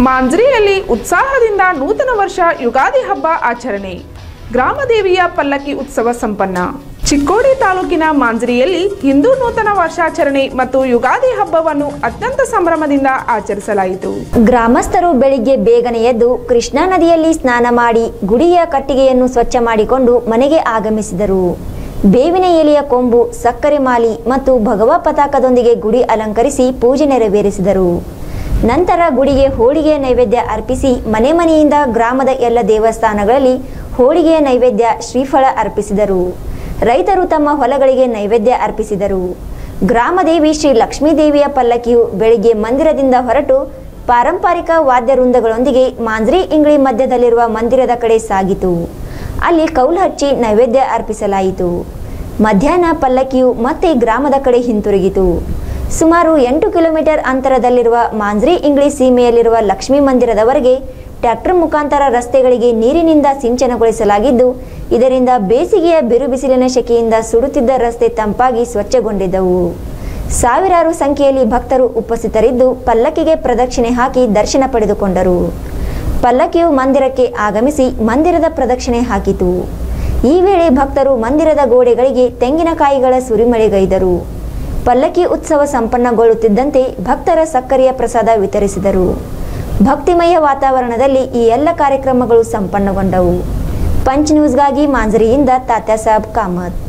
ಮಾಂಜ್ರಿಯಲ್ಲಿ ಉತ್ಸಾಹದಿಂದ ನೂತನ ವರ್ಷ ಯುಗಾದಿ ಹಬ್ಬ ಆಚರಣೆ ಗ್ರಾಮದೇವಿಯ ಪಲ್ಲಕ್ಕಿ ಉತ್ಸವ ಸಂಪನ್ನ ಚಿಕ್ಕೋಡಿ ತಾಲೂಕಿನ ಮಾಂಜ್ರಿಯಲ್ಲಿ ಹಿಂದೂ ನೂತನ ವರ್ಷಾಚರಣೆ ಮತ್ತು ಯುಗಾದಿ ಹಬ್ಬವನ್ನು ಅತ್ಯಂತ ಸಂಭ್ರಮದಿಂದ ಆಚರಿಸಲಾಯಿತು ಗ್ರಾಮಸ್ಥರು ಬೆಳಿಗ್ಗೆ ಬೇಗನೆ ಎದ್ದು ಕೃಷ್ಣಾ ನದಿಯಲ್ಲಿ ಸ್ನಾನ ಮಾಡಿ ಗುಡಿಯ ಕಟ್ಟಿಗೆಯನ್ನು ಸ್ವಚ್ಛ ಮಾಡಿಕೊಂಡು ಮನೆಗೆ ಆಗಮಿಸಿದರು ಬೇವಿನ ಎಲೆಯ ಕೊಂಬು ಸಕ್ಕರೆ ಮಾಲಿ ಮತ್ತು ಭಗವ ಪತಾಕದೊಂದಿಗೆ ಗುಡಿ ಅಲಂಕರಿಸಿ ಪೂಜೆ ನೆರವೇರಿಸಿದರು ನಂತರ ಗುಡಿಗೆ ಹೋಳಿಗೆಯ ನೈವೇದ್ಯ ಅರ್ಪಿಸಿ ಮನೆ ಮನೆಯಿಂದ ಗ್ರಾಮದ ಎಲ್ಲ ದೇವಸ್ಥಾನಗಳಲ್ಲಿ ಹೋಳಿಗೆಯ ನೈವೇದ್ಯ ಶ್ರೀಫಲ ಅರ್ಪಿಸಿದರು ರೈತರು ತಮ್ಮ ಹೊಲಗಳಿಗೆ ನೈವೇದ್ಯ ಅರ್ಪಿಸಿದರು ಗ್ರಾಮದೇವಿ ಶ್ರೀ ಲಕ್ಷ್ಮೀದೇವಿಯ ಪಲ್ಲಕ್ಕಿಯು ಬೆಳಿಗ್ಗೆ ಮಂದಿರದಿಂದ ಹೊರಟು ಪಾರಂಪರಿಕ ವಾದ್ಯ ವೃಂದಗಳೊಂದಿಗೆ ಮಾಂಜ್ರಿ ಇಂಗ್ಳಿ ಮಧ್ಯದಲ್ಲಿರುವ ಮಂದಿರದ ಕಡೆ ಸಾಗಿತು ಅಲ್ಲಿ ಕೌಲ್ ಹಚ್ಚಿ ನೈವೇದ್ಯ ಅರ್ಪಿಸಲಾಯಿತು ಮಧ್ಯಾಹ್ನ ಪಲ್ಲಕ್ಕಿಯು ಮತ್ತೆ ಗ್ರಾಮದ ಕಡೆ ಹಿಂತಿರುಗಿತು ಸುಮಾರು ಎಂಟು ಕಿಲೋಮೀಟರ್ ಅಂತರದಲ್ಲಿರುವ ಮಾಂಜ್ರಿ ಇಂಗ್ಳಿ ಸೀಮೆಯಲ್ಲಿರುವ ಲಕ್ಷ್ಮೀ ಮಂದಿರದವರೆಗೆ ಟ್ರ್ಯಾಕ್ಟರ್ ಮುಖಾಂತರ ರಸ್ತೆಗಳಿಗೆ ನೀರಿನಿಂದ ಸಿಂಚನಗೊಳಿಸಲಾಗಿದ್ದು ಇದರಿಂದ ಬೇಸಿಗೆಯ ಬಿರು ಬಿಸಿಲಿನ ಶೆಕೆಯಿಂದ ಸುಡುತ್ತಿದ್ದ ರಸ್ತೆ ತಂಪಾಗಿ ಸ್ವಚ್ಛಗೊಂಡಿದ್ದವು ಸಾವಿರಾರು ಸಂಖ್ಯೆಯಲ್ಲಿ ಭಕ್ತರು ಉಪಸ್ಥಿತರಿದ್ದು ಪಲ್ಲಕ್ಕಿಗೆ ಪ್ರದಕ್ಷಿಣೆ ಹಾಕಿ ದರ್ಶನ ಪಡೆದುಕೊಂಡರು ಪಲ್ಲಕ್ಕಿಯು ಮಂದಿರಕ್ಕೆ ಆಗಮಿಸಿ ಮಂದಿರದ ಪ್ರದಕ್ಷಿಣೆ ಹಾಕಿತು ಈ ವೇಳೆ ಭಕ್ತರು ಮಂದಿರದ ಗೋಡೆಗಳಿಗೆ ತೆಂಗಿನಕಾಯಿಗಳ ಸುರಿಮಳೆಗೈದರು ಪಲ್ಲಕ್ಕಿ ಉತ್ಸವ ಸಂಪನ್ನಗೊಳ್ಳುತ್ತಿದ್ದಂತೆ ಭಕ್ತರ ಸಕ್ಕರೆಯ ಪ್ರಸಾದ ವಿತರಿಸಿದರು ಭಕ್ತಿಮಯ ವಾತಾವರಣದಲ್ಲಿ ಈ ಎಲ್ಲ ಕಾರ್ಯಕ್ರಮಗಳು ಸಂಪನ್ನಗೊಂಡವು ಪಂಚ್ ನ್ಯೂಸ್ಗಾಗಿ ಮಾಂಜರಿಯಿಂದ ತಾತ್ಯಾಸಾಬ್ ಕಾಮತ್